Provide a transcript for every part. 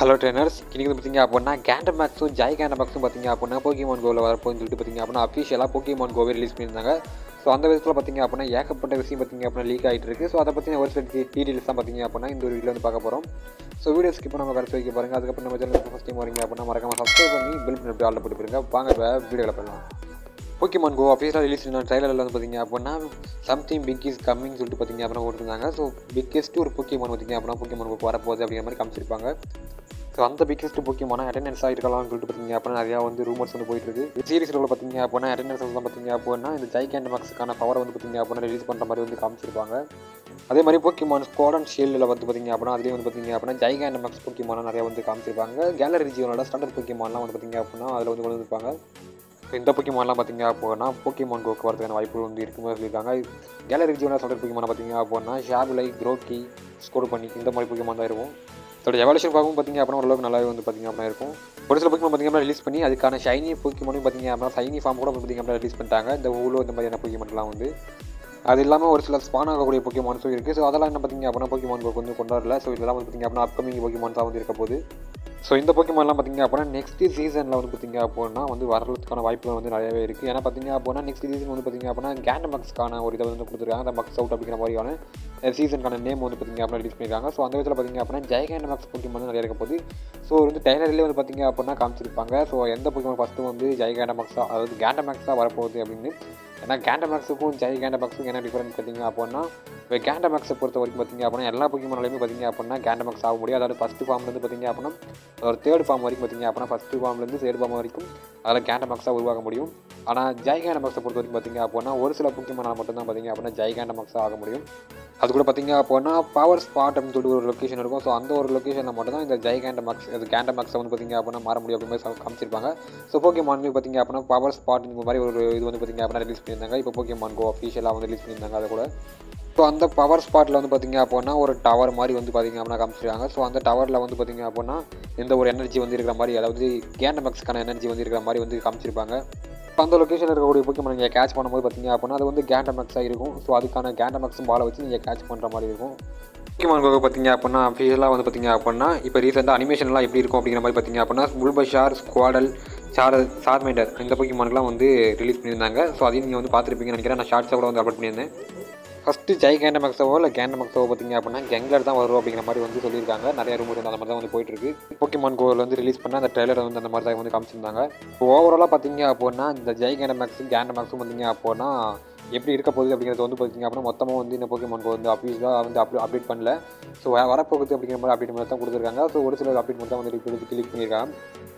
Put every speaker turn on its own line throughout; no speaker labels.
hello trainers இன்றைக்கி வந்து பார்த்தீங்க அப்படின்னா கேண்டர் மேக்ஸும் ஜாய் கேண்டர் மேக்ஸும் பார்த்தீங்க அப்படின்னா போக்கிமான் கோவில் வரப்போன்னு சொல்லிட்டு பார்த்தீங்க அப்படின்னா அஃபிஷியலாக போக்கிமான் கோவை ரிலீஸ் பண்ணியிருந்தாங்க ஸோ அந்த விதத்தில் பார்த்தீங்க அப்படின்னா ஏகப்பட்ட விஷயம் பார்த்தீங்க அப்படின்னா லீக் ஆகிட்டு இருக்கு ஸோ அதை பற்றி ஒரு சில டீட்டெயில்ஸ் தான் பார்த்தீங்க அப்படின்னா இந்த ஒரு வீடியோ வந்து பார்க்க போகிறோம் ஸோ வீடியோ ஸ்கிப் நம்ம கடைசி வைக்க பாருங்க அதுக்கப்புறம் நம்ம சேனலுக்கு ஃபஸ்ட் டைம் வரீங்க அப்படின்னா மறக்காம சப்ஸ்கிரைப் பண்ணி பில் பண்ணி அப்படி ஆல்ரெடி போட்டு போயிருங்க வாங்க இப்போ வீடியோவில் பண்ணலாம் போக்கிமான் கோ அஃபீஷியலாக ரிலீஸ் பண்ண ட்ரைலரில் வந்து பார்த்தீங்க அப்படின்னா சம்திங் பிக் இஸ் கம்மிங் சொல்லிட்டு பார்த்தீங்க அப்படின்னா ஓட்டிருந்தாங்க ஸோ பிக்கெஸ்ட் ஒரு போக்கிமான் பார்த்தீங்க அப்படின்னா போக்கிமான் கோ வரப்போகுது அப்படிங்கிற மாதிரி காமிச்சிருப்பாங்க ஸோ அந்த பிக்கெஸ்ட் போக்கியமான அட்டெண்டன்ஸாக இருக்கலாம்னு சொல்லிட்டு பார்த்தீங்க அப்படின்னா நிறையா வந்து ரூமர்ஸ் வந்து போயிட்டு இருக்கு சீரிஸில் பார்த்தீங்க அப்படின்னா அட்டெண்டன்ஸ் வந்து பார்த்தீங்க அப்படின்னா இந்த ஜைகேண்ட் மார்க்ஸுக்கான பவர் வந்து பார்த்தீங்க அப்படின்னா ரிலீஸ் பண்ணுற மாதிரி வந்து காமிச்சிருப்பாங்க அதே மாதிரி போக்கிமான் ஸ்குவாட் அண்ட் ஷீல்டில் வந்து பார்த்தீங்க அப்படின்னா அதுலேயும் வந்து பார்த்தீங்க அப்படின்னா ஜைகேண்ட் மார்க்ஸ் போக்கிமான நிறைய வந்து காமிச்சிருப்பாங்க கேலரி ஜீவனோட ஸ்டாண்டர்ட் போக்கிமான்லாம் வந்து பார்த்தீங்க அப்படின்னா அதில் வந்து கொண்டு வந்திருப்பாங்க இந்த போக்கிமான்லாம் பார்த்தீங்க அப்படின்னா போக்கிமான் கோக்கு வரதுக்கான வாய்ப்புகள் வந்து இருக்கும்போது சொல்லியிருக்காங்க கேலரி ஜீவனோட ஸ்டாண்டர்ட் போக்கிமான பார்த்தீங்க அப்படின்னா ஷாபிலை க்ரோக்கி ஸ்கோர் பண்ணி இந்த மாதிரி போக்கிமான் தான் இருக்கும் அதோட எவல்யூஷன் பார்க்கவும் பார்த்தீங்க அப்படின்னா ஓரளவுக்கு நல்லாவே வந்து பார்த்தீங்க அப்படின்னா இருக்கும் ஒரு சில போக்கிமான் பார்த்தீங்க அப்படின்னா ரிலீஸ் பண்ணி அதுக்கான ஷைனி போக்கிமானும் பார்த்தீங்க அப்படின்னா ஷைனி ஃபார்ம் கூட பார்த்தீங்க அப்படின்னா ரிலீஸ் பண்ணிட்டாங்க இந்த ஊழோ இந்த மாதிரியான போக்கிமான்லாம் வந்து அது இல்லாமல் ஒரு சில ஸ்பான் ஆகக்கூடிய போக்கிமான்ஸும் இருக்குது ஸோ அதெல்லாம் என்ன பார்த்தீங்க அப்படின்னா போக்கிமான் கோக்கு வந்து கொண்டாடல ஸோ இதெல்லாம் வந்து பார்த்தீங்க அப்படின்னா அப்கமிங் போக்கிமான்ஸாக வந்து இருக்க போகுது ஸோ இந்த போக்கிமான்லாம் பார்த்தீங்க அப்படின்னா நெக்ஸ்ட் சீசனில் வந்து பார்த்தீங்க அப்படின்னா வந்து வரதுக்கான வாய்ப்புகள் வந்து நிறையவே இருக்குது ஏன்னா பார்த்தீங்க அப்படின்னா நெக்ஸ்ட் சீசன் வந்து பார்த்தீங்க அப்படின்னா கேண்ட் மக்ஸ்க்கான ஒரு இதை வந்து கொடுத்துருக்காங்க அந்த மக்ஸ் அவுட் அப்படிங்கிற மாதிரியான சீசனுக்கான நேம் வந்து பார்த்தீங்க அப்படின்னா ரிலீஸ் பண்ணியிருக்காங்க ஸோ அந்த விதத்தில் பார்த்தீங்க அப்படின்னா ஜெயகேண்ட் மக்ஸ் போக்கிமான் வந்து நிறைய இருக்க போகுது ஸோ வந்து டைலர்லேயே வந்து பார்த்தீங்க அப்படின்னா காமிச்சிருப்பாங்க ஸோ எந்த போக்கிமான் ஃபஸ்ட்டு வந்து ஜெயகேண்ட மக்ஸாக அதாவது கேண்ட மக்ஸாக வரப்போகுது அப்படின்னு ஏன்னா கேண்ட மேக்ஸுக்கும் ஜெய் கேண்ட மேக்ஸுக்கும் என்ன டிஃபரன்ஸ் பார்த்தீங்க அப்படின்னா இப்போ கேண்ட மேக்ஸை பொறுத்த வரைக்கும் பார்த்தீங்க அப்படின்னா எல்லா போக்கிமானாலுமே பார்த்தீங்க அப்படின்னா கேண்ட மேக்ஸ் ஆக முடியும் அதாவது ஃபஸ்ட்டு ஃபார்ம்லேருந்து பார்த்தீங்க அப்படின்னா ஒரு தேர்ட் ஃபார்ம் வரைக்கும் பார்த்தீங்க அப்படின்னா ஃபஸ்ட்டு ஃபார்ம்லேருந்து தேர்ட் ஃபார்ம் வரைக்கும் அதில் கேண்ட மேக்ஸாக உருவாக முடியும் ஆனால் ஜெய் கேண்ட மேக்ஸை பொறுத்த வரைக்கும் பார்த்தீங்க அப்படின்னா ஒரு சில போக்கிமானால் மட்டும்தான் பார்த்தீங்க அப்படின்னா ஜெய் கேண்ட மேக்ஸாக ஆக முடியும் அது கூட பார்த்தீங்க அப்படின்னா பவர் ஸ்பாட் அப்படின்னு சொல்லிட்டு ஒரு லொக்கேஷன் இருக்கும் ஸோ அந்த ஒரு லொக்கேஷனில் மட்டும் தான் இந்த ஜெய் கேண்ட மேக்ஸ் அது கேண்ட மேக்ஸை வந்து பார்த்தீங்க அப்படின்னா மாற முடியும் அப்படின்னு மாதிரி காமிச்சிருப்பாங்க ஸோ போக்கிமான்லேயும் பார்த்தீங்க அப்படின்னா பவர் ஸ்பாட் இந்த மாதிரி ஒரு இது வந்து பார்த்தீங்க அப்படின்னா ரிலீஸ் பண்ணியிருந்தாங்க இப்போ போக்கிமான் கோ அஃபீஷியலாக வந்து ரிலீஸ் பண்ணியிருந்தாங்க அதை கூட ஸோ அந்த பவர் ஸ்பாட்டில் வந்து பார்த்தீங்க அப்படின்னா ஒரு டவர் மாதிரி வந்து பார்த்தீங்க அப்படின்னா காமிச்சிருக்காங்க ஸோ அந்த டவரில் வந்து பார்த்தீங்க அப்படின்னா எந்த ஒரு எனர்ஜி வந்து இருக்கிற மாதிரி அதாவது கேண்ட மேக்ஸ்க்கான எனர்ஜி வந்து இருக்கிற மாதிரி வந்து காமிச்சிருப்பாங்க இப்போ அந்த லொக்கேஷனில் இருக்கக்கூடிய போக்கிமான் நீங்கள் கேட்ச் பண்ணும்போது பார்த்தீங்க அப்படின்னா அது வந்து கேண்ட மேக்ஸாக இருக்கும் ஸோ அதுக்கான கேண்ட மேக்ஸும் பாலை வச்சு நீங்கள் கேட்ச் பண்ணுற மாதிரி இருக்கும் போக்கிமான் கோகோ பார்த்தீங்க அப்படின்னா அஃபீஷியலாக வந்து பார்த்தீங்க அப்படின்னா இப்போ ரீசெண்டாக அனிமேஷன்லாம் எப்படி இருக்கும் அப்படிங்கிற மாதிரி பார்த்தீங்க அப்படின்னா புல்பஷார் ஸ்குவாடல் சார் சார்மேண்டர் இந்த போக்கிமான்லாம் வந்து ரிலீஸ் பண்ணியிருந்தாங்க ஸோ அதையும் நீங்கள் வந்து பார்த்துருப்பீங்கன்னு நினைக்கிறேன் நான் ஷார்ட்ஸாக கூட வந்து அப்லோட் பண்ணியிருந்தேன் ஃபஸ்ட்டு ஜெய் கேண்ட மேக்ஸவோ இல்லை கேண்ட மேக்ஸவோ பார்த்தீங்க அப்படின்னா கெங்லர் தான் வரும் அப்படிங்கிற மாதிரி வந்து சொல்லியிருக்காங்க நிறைய ரூமர் அந்த மாதிரி தான் வந்து போயிட்டுருக்கு போக்கிமான் கோவில் வந்து ரிலீஸ் பண்ண அந்த ட்ரெய்லர் வந்து அந்த மாதிரி தான் வந்து காமிச்சிருந்தாங்க இப்போ ஓவராலாக பார்த்தீங்க அப்படின்னா இந்த ஜெய் கேண்ட மேக்ஸும் கேண்ட மேக்ஸும் பார்த்தீங்க அப்படின்னா எப்படி இருக்க போகுது அப்படிங்கிறது வந்து பார்த்தீங்க அப்படின்னா மொத்தமாக வந்து இந்த போக்கிமான் கோ வந்து அப்டேட்டாக வந்து அப்டே அப்டேட் பண்ணல ஸோ வரப்போகுது அப்படிங்கிற மாதிரி அப்டேட் மட்டும் தான் கொடுத்துருக்காங்க ஸோ ஒரு சில அப்டேட் மட்டும் தான் வந்து இப்போதைக்கு கிளிக் பண்ணியிருக்காங்க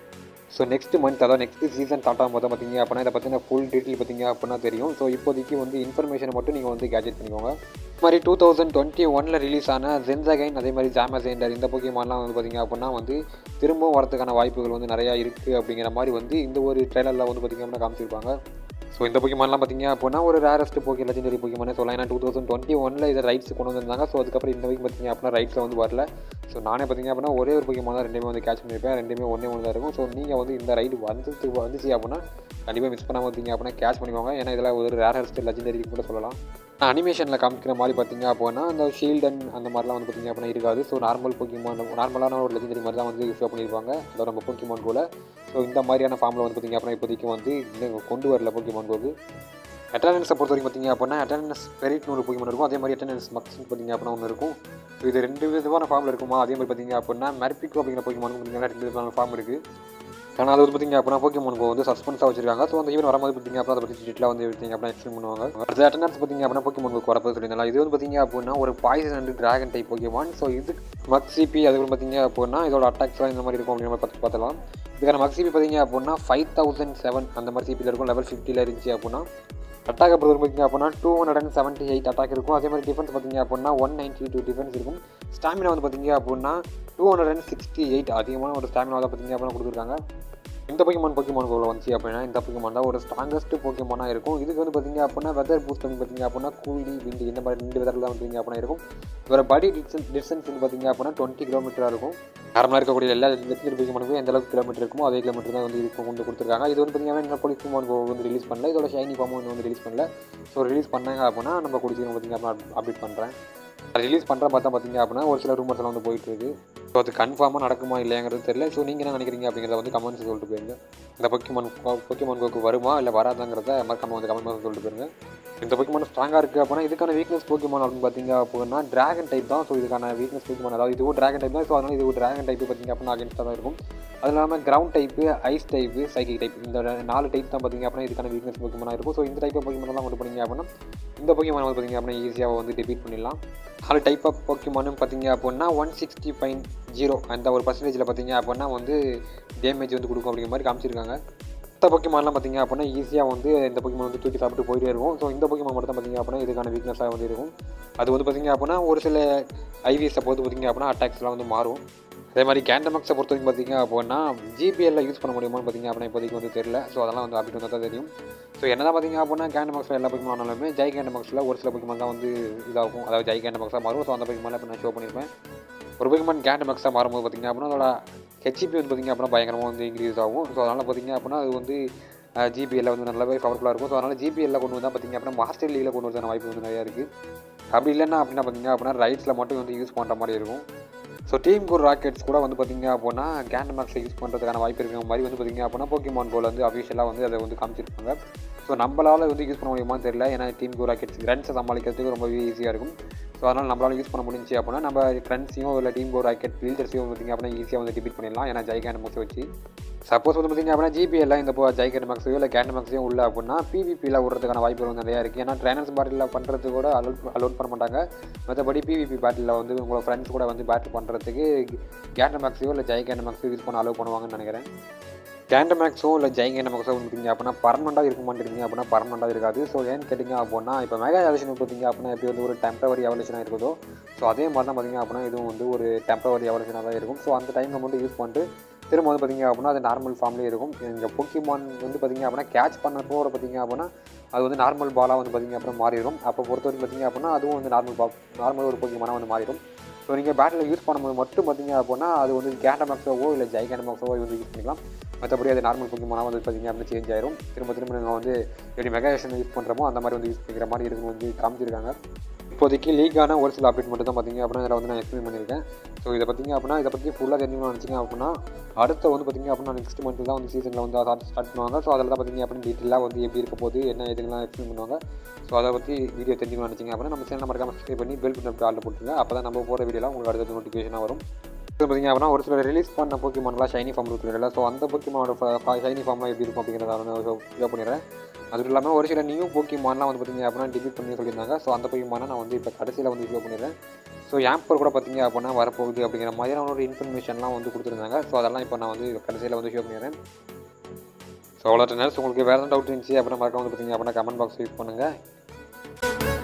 ஸோ நெக்ஸ்ட் மந்த் அதாவது நெக்ஸ்ட் சீசன் ஸ்டார்ட் ஆகும் போது பார்த்தீங்க அப்படின்னா இதை பற்றின ஃபுல் டீட்டெயில் பார்த்தீங்க அப்படின்னா தெரியும் ஸோ இப்போதைக்கு வந்து இன்ஃபர்மேஷனை மட்டும் நீங்கள் வந்து கேஜெட் பண்ணிக்கோங்க இது மாதிரி டூ தௌசண்ட் டுவெண்ட்டி ஒனில் ரிலீஸ் ஆன ஜென்சகைன் அதே மாதிரி ஜாமசேண்டர் இந்த போக்கியமான்லாம் வந்து பார்த்தீங்க அப்படின்னா வந்து திரும்பவும் வரதுக்கான வாய்ப்புகள் வந்து நிறையா இருக்குது அப்படிங்கிற மாதிரி வந்து இந்த ஒரு ட்ரெய்லரில் வந்து பார்த்திங்க அப்படின்னா காமிச்சிருப்பாங்க ஸோ இந்த போக்கிமான்லாம் பார்த்தீங்க அப்படின்னா ஒரு ரேரஸ்ட் போக்கி லெஜெண்டரி போக்கிமானே சொல்லலாம் ஏன்னா டூ தௌசண்ட் டுவெண்ட்டி ஒனில் இதை ரைட்ஸ் கொண்டு வந்திருந்தாங்க ஸோ அதுக்கப்புறம் இந்த வரைக்கும் பார்த்தீங்க அப்படின்னா ரைட்ஸில் வந்து வரல ஸோ நானே பார்த்தீங்க அப்படின்னா ஒரே ஒரு போக்கிமான் தான் ரெண்டுமே வந்து கேட்ச் பண்ணியிருப்பேன் ரெண்டுமே ஒன்றே ஒன்று தான் இருக்கும் ஸோ நீங்கள் வந்து இந்த ரைடு வந்து வந்துச்சு அப்படின்னா கண்டிப்பாக மிஸ் பண்ணாமல் வந்தீங்க அப்படின்னா கேட்ச் பண்ணிக்கோங்க ஏன்னா இதில் ஒரு ரேரஸ்ட் லெஜெண்டரி கூட சொல்லலாம் அனிமேஷனில் காமிக்கிற மாதிரி பார்த்தீங்க அப்படின்னா அந்த ஷீல்டன் அந்த மாதிரிலாம் வந்து பார்த்தீங்க அப்படின்னா இருக்காது ஸோ நார்மல் போக்கிமான் நார்மலான ஒரு லெஜெண்டரி மாதிரி தான் வந்து ஷோ பண்ணியிருப்பாங்க அதோட நம்ம போக்கிமான் கோல ஸோ இந்த மாதிரியான ஃபார்மில் வந்து பார்த்தீங்க அப்படின்னா இப்போதைக்கு வந்து இன்னும் கொண்டு வரல போக்கிமான் கோக்கு அட்டண்டன்ஸை பொறுத்த வரைக்கும் பார்த்தீங்க அப்படின்னா அட்டண்டன்ஸ் பெரிட்னு ஒரு போக்கிமான் இருக்கும் அதே மாதிரி அட்டண்டன்ஸ் மக்ஸ் பார்த்தீங்க அப்படின்னா ஒன்று இருக்கும் ஸோ இது ரெண்டு விதமான ஃபார்மில் இருக்குமா அதே மாதிரி பார்த்தீங்க அப்படின்னா மெர்பிகோ அப்படிங்கிற போக்கிமான் பார்த்தீங்கன்னா ரெண்டு விதமான ஃபார்ம் இருக்குது ஆனால் அது வந்து பார்த்திங்க அப்படின்னா போக்கிமான் கோ வந்து சஸ்பென்ஸாக வச்சிருக்காங்க ஸோ அந்த ஈவன் வரும்போது பார்த்திங்க அப்படின்னா அதை பற்றி டீட்டெயிலாக வந்து எடுத்தீங்க அப்படின்னா எக்ஸ்பிளைன் பண்ணுவாங்க அடுத்த அட்டனன்ஸ் பார்த்திங்க அப்படின்னா போக்கிமான் கோ வரப்போ சொல்லியிருந்தாங்க இது வந்து பார்த்திங்க அப்படின்னா ஒரு poison and dragon type Pokemon so இது மக்சிபி அது வந்து பார்த்திங்க அப்படின்னா இதோட அட்டாக்ஸ்லாம் இந்த மாதிரி இருக்கும் அப்படிங்கிற மாதிரி பார்த்து பார்த்தலாம் இதுக்கான மக்சிபி பார்த்திங்க அப்படின்னா ஃபைவ் தௌசண்ட் செவன் அந்த மாதிரி சிபியில் இருக்கும் லெவல் ஃபிஃப்டியில் இருந்துச்சு அப்படின்னா அட்டாக் பொறுத்த பார்த்திங்க அப்படின்னா two hundred and seventy eight attack இருக்கும் அதே மாதிரி டிஃபென்ஸ் பார்த்திங்க அப்படின்னா ஒன் நைன்ட்டி டூ டிஃபென்ஸ் இருக்கும் ஸ்டாமினா வந்து பார்த்திங்க அப்படின்னா two hundred and sixty eight அதிகமான ஒரு ஸ்டாமினா தான் பார்த்திங்க அப்படின்னா கொடுத்துருக்காங்க இந்த போக்கிமான் போக்கிமான் கோவில் வந்துச்சு அப்படின்னா இந்த போக்கிமான் தான் ஒரு ஸ்ட்ராங்கஸ்ட் போக்கிமானாக இருக்கும் இதுக்கு வந்து பார்த்திங்க அப்படின்னா வெதர் பூஸ்ட் வந்து பார்த்திங்க அப்படின்னா கூலி விண்டு இந்த மாதிரி ரெண்டு வெதரில் தான் பார்த்திங்க அப்படின்னா இருக்கும் இதோட படி டிஸ்டன்ஸ் டிஸ்டன்ஸ் வந்து பார்த்திங்க அப்படின்னா டுவெண்ட்டி கிலோமீட்டராக இருக்கும் நார்மலாக இருக்கக்கூடிய எல்லா லெஜெண்டரி போக்கிமானுக்கும் எந்த அளவுக்கு கிலோமீட்டர் இருக்குமோ அதே கிலோமீட்டர் தான் வந்து இருக்கும் கொண்டு கொடுத்துருக்காங்க இது வந்து பார்த்திங்கன்னா இன்னும் போக்கிமான் கோ வந்து ரிலீஸ் பண்ணல இதோட ஷைனி ஃபார்மும் வந்து ரிலீஸ் பண்ணல ஸோ ரிலீஸ் பண்ணாங்க அப்படின்னா நம்ம குடிச்சு பார்த்திங்க அப்படின்னா அப்டேட் பண்ணுறேன் ரிலீஸ் பண்ணுற பார்த்தா பார்த்தீங்க அப்படின்னா ஒரு சில ரூமர்ஸ்லாம் வந்து போயிட்டு இருக்கு ஸோ அது கன்ஃபார்மாக நடக்குமா இல்லையாங்கிறது தெரியல ஸோ நீங்கள் என்ன நினைக்கிறீங்க அப்படிங்கிறத வந்து கமெண்ட்ஸ் சொல்லிட்டு போயிருங்க இந்த பொக்கிமான் பொக்கிமான் கோக்கு வருமா இல்லை வராதாங்கிறத மறக்காம வந்து கமெண்ட் பண்ணி சொல்லிட்டு போயிருங்க இந்த பொக்கிமான் ஸ்ட்ராங்காக இருக்குது அப்படின்னா இதுக்கான வீக்னஸ் பொக்கிமான் அப்படின்னு பார்த்தீங்க அப்படின்னா டிராகன் டைப் தான் ஸோ இதுக்கான வீக்னஸ் பொக்கிமான் அதாவது இதுவும் டிராகன் டைப் தான் ஸோ அதனால் இது டிராகன் டைப் பார்த்தீங்க அப்படின்னா அகேன்ஸ்டாக தான் இருக்கும் அது இல்லாமல் ground type ice type psychic type இந்த நாலு டைப் தான் பார்த்தீங்க அப்படின்னா இதுக்கான வீக்னஸ் பொக்கிமானாக இருக்கும் ஸோ இந்த டைப் பொக்கிமானெல்லாம் கொண்டு போனீங்க அப்படின்னா இந்த பொக்கிமான் வந்து பார்த்தீங்க அப்படின்னா ஈஸியாக வந்து டிபீட் பண்ணிடலாம் நாலு டைப் ஆஃப் பொக்கிமானும் பார்த்தீங்க அப்படின்னா ஒன் சிக்ஸ்டி பாயிண்ட் ஜீரோ அந்த ஒரு பர்சன்டேஜில் பார்த்தீங்க அப்படின்னா வந்து டேமேஜ் வந்து கொடுக்கும் அப்படிங்கிற மாதிரி காமிச்சிருக்காங்க மற்ற பொக்கிமான்லாம் பார்த்தீங்க அப்படின்னா ஈஸியாக வந்து இந்த பொக்கிமான் வந்து தூக்கி சாப்பிட்டு போயிட்டே இருக்கும் ஸோ இந்த பொக்கிமான் மட்டும் தான் பார்த்தீங்க அப்படின்னா இதுக்கான வீக்னஸாக வந்து இருக்கும் அது வந்து பார்த்தீங்க அப்படின்னா ஒரு சில ஐவிஎஸை பொறுத்து பார்த்தீங்க அப்படின்னா அட்டாக்ஸ்லாம் வந்து மாறும் அதே மாதிரி கேண்டமக்ஸை பொறுத்த வரைக்கும் பார்த்தீங்க அப்படின்னா ஜிபிஎல்ல யூஸ் பண்ண முடியுமான்னு பார்த்தீங்க அப்படின்னா இப்போதைக்கு வந்து தெரியல ஸோ அதெல்லாம் வந்து அப்டேட் வந்தால் தான் தெரியும் ஸோ என்னதான் பார்த்தீங்க அப்படின்னா கேண்டமக்ஸில் எல்லா பொக்கிமான் ஆனாலுமே ஜெய் கேண்டமக்ஸில் ஒரு சில பொக்கிமான் தான் வந்து இதாகும் அதாவது ஜெய் கேண்டமக்ஸாக மாறும் ஸோ அந்த பொக்கிமான் இப்போ நான் ஷோ பண்ணியிருப்பேன் ஒரு பொக்கிமான் கேண்டமக்ஸாக மாறும்போது பார்த்தீங்க அப்படின்னா அதோட ஹெச்பி வந்து பார்த்திங்க அப்படின்னா பயங்கரமாக வந்து இன்க்ரீஸ் ஆகும் ஸோ அதனால் பார்த்திங்க அப்படின்னா அது வந்து ஜிபிஎல்ல வந்து நல்லாவே பவர்ஃபுல்லாக இருக்கும் ஸோ அதனால் ஜிபிஎல்ல கொண்டு வந்தால் பார்த்திங்க அப்படின்னா மாஸ்டர் லீகில் கொண்டு வரதான வாய்ப்பு வந்து நிறையா இருக்குது அப்படி இல்லைன்னா அப்படின்னா பார்த்திங்க அப்படின்னா ரைட்ஸில் மட்டும் வந்து யூஸ் பண்ணுற மாதிரி இருக்கும் ஸோ டீம் கோர் ராக்கெட்ஸ் கூட வந்து பார்த்திங்க அப்படின்னா கேண்ட் மேக்ஸை யூஸ் பண்ணுறதுக்கான வாய்ப்பு இருக்கிற மாதிரி வந்து பார்த்திங்க அப்படின்னா போக்கிமான் கோல் வந்து அஃபிஷியலாக வந்து அதை வந்து காமிச்சிருப்பாங்க ஸோ நம்மளால் வந்து யூஸ் பண்ண முடியுமான்னு தெரியல ஏன்னா டீம் கோர் ராக்கெட்ஸ் ரன்ஸை சமாளிக்கிறதுக்கு ரொம்பவே ஈஸியாக இருக்கும் ஸோ அதனால் நம்மளால் யூஸ் பண்ண முடிஞ்சு அப்படின்னா நம்ம ஃப்ரெண்ட்ஸையும் இல்லை டீம் கோர் ராக்கெட் ஃபீல்டர்ஸையும் பார்த்திங்க அப்படின்னா ஈஸியாக வந்து டிபீட் பண்ணிடலாம் ஏன்னா ஜெய் கேண்ட் மேக்ஸை வச்சு சப்போஸ் வந்து பார்த்திங்க அப்படின்னா ஜிபிஎல்ல இந்த இப்போ ஜெய் கேண்ட் மேக்ஸையோ இல்லை கேண்ட் மேக்ஸையும் உள்ள அப்படின்னா பிவிபியில் விடுறதுக்கான வாய்ப்புகள் வந்து நிறையா இருக்குது ஏன்னா ட்ரைனர்ஸ் பேட்டில் பண்ணுறது கூட அலோட் அலோட் பண்ண மாட்டாங்க மற்றபடி பிவிபி பேட்டில் வந்து உங்களோட ஃப்ரெண்ட்ஸ் கூட வந்து பேட்டில் பண்ணுறதுக்கு கேண்ட் மேக்ஸையோ இல்லை ஜெய் கேண்ட் மேக்ஸையோ யூஸ் பண்ண அலோவ் பண்ணுவாங்கன்னு நினைக்கிறேன் கேண்டமேக்ஸோ இல்லை ஜெய் கேண்டமேக்ஸோ வந்துட்டீங்க அப்படின்னா பர்மனெண்ட்டாக இருக்க மாட்டேங்க அப்படின்னா பர்மனெண்ட்டாக இருக்காது ஸோ ஏன்னு கேட்டிங்க அப்படின்னா இப்போ மெகா எவல்யூஷன் பார்த்தீங்க அப்படின்னா எப்படி வந்து ஒரு டெம்பரவரி எவல்யூஷனாக இருக்குதோ ஸோ அதே மாதிரி தான் பார்த்தீங்க அப்படின்னா இதுவும் வந்து ஒரு டெம்பரவரி எவல்யூஷனாக தான் இருக்கும் ஸோ அந்த டைமில் மட்டும் யூஸ் பண்ணிட்டு திரும்ப வந்து பார்த்திங்க அப்படின்னா அது நார்மல் ஃபார்ம்லேயே இருக்கும் இங்கே பொக்கிமான் வந்து பார்த்திங்க அப்படின்னா கேட்ச் பண்ண போகிற பார்த்திங்க அப்படின்னா அது வந்து நார்மல் பாலாக வந்து பார்த்திங்க அப்படின்னா மாறிடும் அப்போ பொறுத்த வரைக்கும் பார்த்திங்க அப்படின்னா அதுவும் வந்து நார்மல் பா நார்மல் ஒரு பொக்கிமானாக வந்து மாறிடும் ஸோ நீங்கள் பேட்டில் யூஸ் பண்ணும்போது மட்டும் பார்த்தீங்க அப்படின்னா அது வந்து கேண்டமாக்ஸோவோ இல்லை ஜை கேண்டமாக்ஸோவோ வந்து யூஸ் பண்ணிக்கலாம் மற்றபடி அது நார்மல் பொக்கிமானாக வந்து பார்த்தீங்க அப்படின்னா சேஞ்ச் ஆயிரும் திரும்ப திரும்ப நீங்கள் வந்து எப்படி மெகாஷன் யூஸ் பண்ணுறோமோ அந்த மாதிரி வந்து யூஸ் பண்ணிக்கிற மாதிரி இருக்குன்னு வந்து காமிச்சிருக்காங்க இப்போதைக்கு லீக்கான ஒரு சில அப்டேட் மட்டும் தான் பார்த்தீங்க அப்படின்னா இதில் வந்து நான் எக்ஸ்பிளைன் பண்ணியிருக்கேன் ஸோ இதை பார்த்தீங்க அப்படின்னா இதை பற்றி ஃபுல்லாக தெரிஞ்சுக்கணும்னு நினச்சிங்க அப்படின்னா அடுத்த வந்து பார்த்தீங்க அப்படின்னா நெக்ஸ்ட் மந்த் தான் வந்து சீசனில் வந்து அதை ஸ்டார்ட் பண்ணுவாங்க ஸோ அதில் தான் பார்த்தீங்க அப்படின்னு டீட்டெயிலாக வந்து எப்படி இருக்க போகுது என்ன இதுக்கெல்லாம் எக்ஸ்பிளைன் பண்ணுவாங்க ஸோ அதை பற்றி வீடியோ தெரிஞ்சுக்கணும்னு நினச்சிங்க அப்படின்னா நம்ம சேனல் மறக்காம சப்ஸ்கிரைப் பண்ணி பெல் பட்டன் ஆளில் போட்டுருங்க அப்போ தான் நம்ம போகிற வீடியோலாம் உங்களுக்கு அடுத்த நோட்டிஃபிகேஷனாக வரும் இப்போ பார்த்தீங்க அப்படின்னா ஒரு சில ரிலீஸ் பண்ண போக்கிமான்லாம் ஷைனி ஃபார்ம் இருக்குல்ல ஸோ அந்த போக்கிமானோட ஷைனி ஃபார்ம்லாம் எப்படி இருக்கும் அப்படிங்கிறத வந்து ஷோ பண்ணிடுறேன் அதுவும் இல்லாமல் ஒரு சில நியூ போக்கிமான்லாம் வந்து பார்த்தீங்க அப்படின்னா டிபீட் பண்ணி சொல்லியிருந்தாங்க ஸோ அந்த போக்கிமானை நான் வந்து இப்போ கடைசியில் வந்து ஷோ பண்ணிடுறேன் ஸோ ஆம்பர் கூட பார்த்தீங்க அப்படின்னா வரப்போகுது அப்படிங்கிற மாதிரியான ஒரு இன்ஃபர்மேஷன்லாம் வந்து கொடுத்துருந்தாங்க ஸோ அதெல்லாம் இப்போ நான் வந்து கடைசியில் வந்து ஷோ பண்ணிடுறேன் ஸோ அவ்வளோ நேரம் உங்களுக்கு வேறு எதாவது டவுட் இருந்துச்சு அப்படின்னா மறக்காம வந்து பார்த்தீங்க அப்படின்னா கமெண்ட் பாக்ஸ் யூஸ் பண்ணுங்கள்